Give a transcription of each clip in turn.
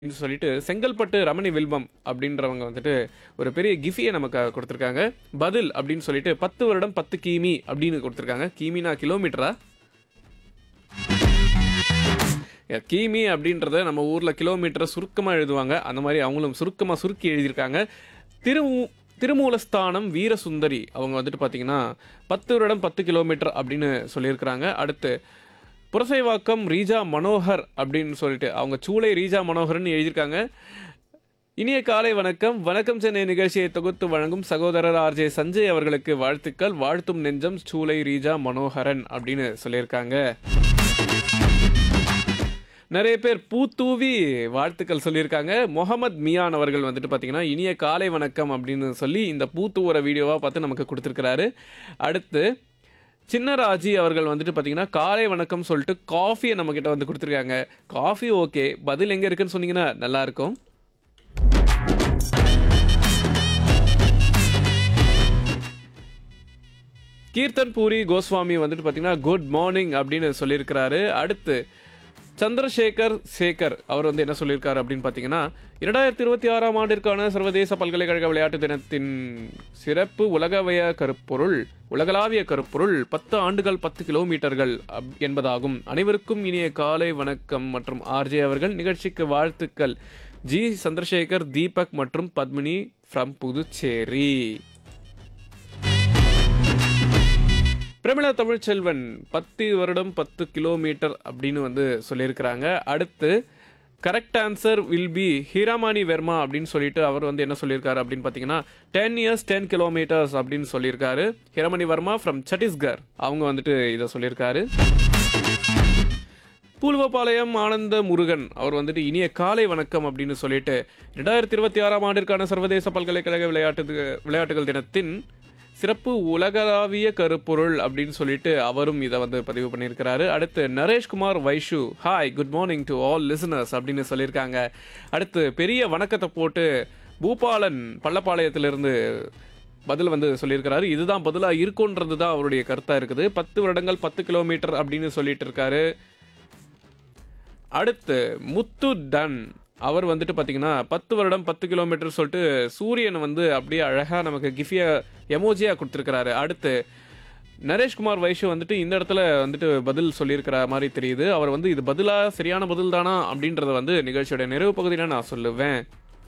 அப்படின்னு சொல்லிட்டு செங்கல்பட்டு ரமணி வில்பம் அப்படின்றவங்க வந்துட்டு ஒரு பெரிய கிஃபியை நமக்கு கொடுத்துருக்காங்க பதில் அப்படின்னு சொல்லிட்டு பத்து வருடம் பத்து கிமி அப்படின்னு கொடுத்துருக்காங்க கிமினா கிலோமீட்டரா கிமி அப்படின்றத நம்ம ஊரில் கிலோமீட்டரை சுருக்கமாக எழுதுவாங்க அந்த மாதிரி அவங்களும் சுருக்கமாக சுருக்கி எழுதியிருக்காங்க திரு திருமூலஸ்தானம் வீரசுந்தரி அவங்க வந்துட்டு பார்த்தீங்கன்னா பத்து வருடம் பத்து கிலோமீட்டர் அப்படின்னு சொல்லியிருக்கிறாங்க அடுத்து புரசைவாக்கம் ரீஜா மனோகர் அப்படின்னு சொல்லிட்டு அவங்க சூளை ரீஜா மனோகர்னு எழுதியிருக்காங்க இனிய காலை வணக்கம் வணக்கம் சென்னை நிகழ்ச்சியை தொகுத்து வழங்கும் சகோதரர் ஆர்ஜே சஞ்சய் அவர்களுக்கு வாழ்த்துக்கள் வாழ்த்தும் நெஞ்சம் சூளை ரீஜா மனோகரன் அப்படின்னு சொல்லியிருக்காங்க நிறைய பேர் பூத்தூவி வாழ்த்துக்கள் சொல்லியிருக்காங்க முகமது மியான் அவர்கள் வந்துட்டு பார்த்தீங்கன்னா இனிய காலை வணக்கம் அப்படின்னு சொல்லி இந்த பூத்தூவுற வீடியோவாக பார்த்து நமக்கு கொடுத்துருக்கிறாரு அடுத்து சின்னராஜி அவர்கள் வந்துட்டு பார்த்தீங்கன்னா காலை வணக்கம் சொல்லிட்டு காஃபியை நம்மக்கிட்ட வந்து கொடுத்துருக்காங்க காஃபி ஓகே பதில் எங்கே இருக்குன்னு சொன்னீங்கன்னா நல்லாயிருக்கும் கீர்த்தன் பூரி கோஸ்வாமி வந்துட்டு பார்த்தீங்கன்னா குட் மார்னிங் அப்படின்னு சொல்லியிருக்கிறாரு அடுத்து சந்திரசேகர் சேகர் அவர் வந்து என்ன சொல்லியிருக்காரு அப்படின்னு பார்த்தீங்கன்னா இரண்டாயிரத்தி இருபத்தி ஆறாம் ஆண்டிற்கான சர்வதேச பல்கலைக்கழக விளையாட்டு தினத்தின் சிறப்பு உலகவய கருப்பொருள் உலகளாவிய கருப்பொருள் பத்து ஆண்டுகள் பத்து கிலோமீட்டர்கள் அப்- என்பதாகும் அனைவருக்கும் இனிய காலை வணக்கம் மற்றும் ஆர்ஜே அவர்கள் நிகழ்ச்சிக்கு வாழ்த்துக்கள் ஜி சந்திரசேகர் தீபக் மற்றும் பத்மினி ஃப்ரம் புதுச்சேரி பிரமிளா தமிழ்ச்செல்வன் பத்து வருடம் பத்து கிலோமீட்டர் அப்படின்னு வந்து சொல்லியிருக்கிறாங்க அடுத்து correct answer will be Hiramani Verma அப்படின்னு சொல்லிட்டு அவர் வந்து என்ன சொல்லியிருக்காரு அப்படின்னு பார்த்தீங்கன்னா டென் இயர்ஸ் டென் கிலோமீட்டர்ஸ் அப்படின்னு சொல்லியிருக்காரு ஹீராமணி வர்மா ஃப்ரம் சத்தீஸ்கர் அவங்க வந்துட்டு இதை சொல்லியிருக்காரு பூல்வபாளையம் ஆனந்த முருகன் அவர் வந்துட்டு இனிய காலை வணக்கம் அப்படின்னு சொல்லிட்டு ரெண்டாயிரத்தி இருபத்தி ஆறாம் ஆண்டிற்கான சர்வதேச பல்கலைக்கழக விளையாட்டு விளையாட்டுகள் தினத்தின் சிறப்பு உலகளாவிய கருப்பொருள் அப்படின்னு சொல்லிட்டு அவரும் இதை வந்து பதிவு பண்ணியிருக்கிறாரு அடுத்து Nareshkumar Vaishu hi good morning to all listeners அப்படின்னு சொல்லியிருக்காங்க அடுத்து பெரிய வணக்கத்தை போட்டு பூபாலன் பள்ளப்பாளையத்திலிருந்து பதில் வந்து சொல்லியிருக்கிறாரு இதுதான் பதிலாக இருக்குன்றது தான் அவருடைய கருத்தாக இருக்குது பத்து வருடங்கள் பத்து கிலோமீட்டர் அப்படின்னு சொல்லிட்டு இருக்காரு அடுத்து முத்து டன் அவர் வந்துட்டு பார்த்தீங்கன்னா பத்து வருடம் பத்து கிலோமீட்டர் சொல்லிட்டு சூரியன் வந்து அப்படியே அழகாக நமக்கு கிஃபியா எமோஜியாக கொடுத்துருக்கிறாரு அடுத்து நரேஷ்குமார் வைஷு வந்துட்டு இந்த இடத்துல வந்துட்டு பதில் சொல்லியிருக்கிற மாதிரி தெரியுது அவர் வந்து இது பதிலாக சரியான பதில் தானா அப்படின்றத வந்து நிகழ்ச்சியோட நிறைவு பகுதியில் நான் சொல்லுவேன்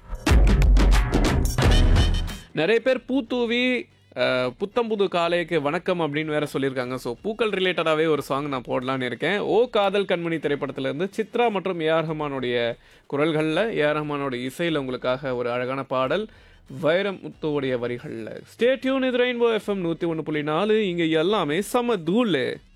நிறைய பேர் பூத்தூவி அஹ், புத்தம்புது காலைக்கு வணக்கம் அப்படின்னு வேற சொல்லியிருக்காங்க ஸோ பூக்கள் ரிலேட்டடாகவே ஒரு சாங் நான் போடலான்னு இருக்கேன் ஓ காதல் கண்மணி திரைப்படத்திலேருந்து சித்ரா மற்றும் ஏஆர் ரஹ்மானுடைய குரல்களில் ஏஆர் ரஹ்மானோட இசையில் உங்களுக்காக ஒரு அழகான பாடல் வைரம் முத்துவோடைய வரிகளில் ஸ்டேட்யூன் இது ரெயின்போ எஃப்எம் நூற்றி ஒன்று புள்ளி நாலு இங்கே எல்லாமே சம தூள்